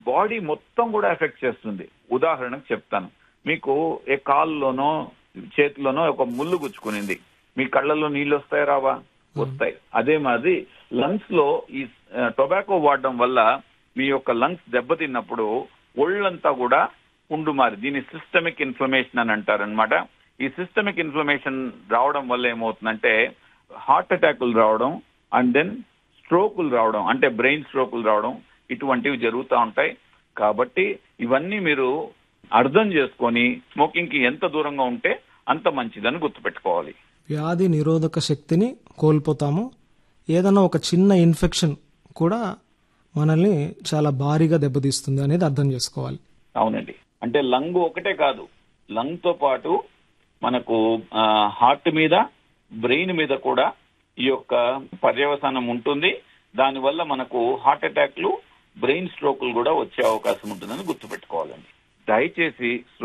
body మొత్తం కూడా effect చేస్తుంది ఉదాహరణకు చెప్తాను మీకు ఏ కాల్లోనో చేతిలోనో ఒక ముళ్ళు గుచ్చుకునింది మీ కళ్ళల్లో నీళ్ళు వస్తాయి రావా వస్తాయి అదే మాది లంగ్స్ లో ఈ టొబాకో వాడడం వల్ల మీ యొక్క లంగ్స్ దెబ్బతిన్నప్పుడు ఒళ్ళంతా కూడా పుండు మారి దీన్ని సిస్టమిక్ ఇన్ఫ్లమేషన్ అని అంటారనమాట ఈ సిస్టమిక్ ఇన్ఫ్లమేషన్ రావడం వల్ల ఏమవుతుందంటే హార్ట్ అటాకులు రావడం అండ్ దెన్ స్ట్రోకులు రావడం అంటే బ్రెయిన్ స్ట్రోకులు రావడం ఇటువంటివి జరుగుతూ ఉంటాయి కాబట్టి ఇవన్నీ మీరు అర్థం చేసుకొని స్మోకింగ్ కి ఎంత దూరంగా ఉంటే అంత మంచిదని గుర్తుపెట్టుకోవాలి వ్యాధి నిరోధక శక్తిని కోల్పోతాము ఏదైనా ఒక చిన్న ఇన్ఫెక్షన్ కూడా మనల్ని చాలా భారీగా దెబ్బతీస్తుంది అనేది అర్థం చేసుకోవాలి అవునండి అంటే లంగ్ ఒకటే కాదు లంగ్ తో పాటు మనకు హార్ట్ మీద బ్రెయిన్ మీద కూడా ఈ యొక్క పర్యవసానం ఉంటుంది దానివల్ల మనకు హార్ట్ అటాక్లు బ్రెయిన్ స్ట్రోకులు కూడా వచ్చే అవకాశం ఉంటుందని గుర్తుపెట్టుకోవాలండి దయచేసి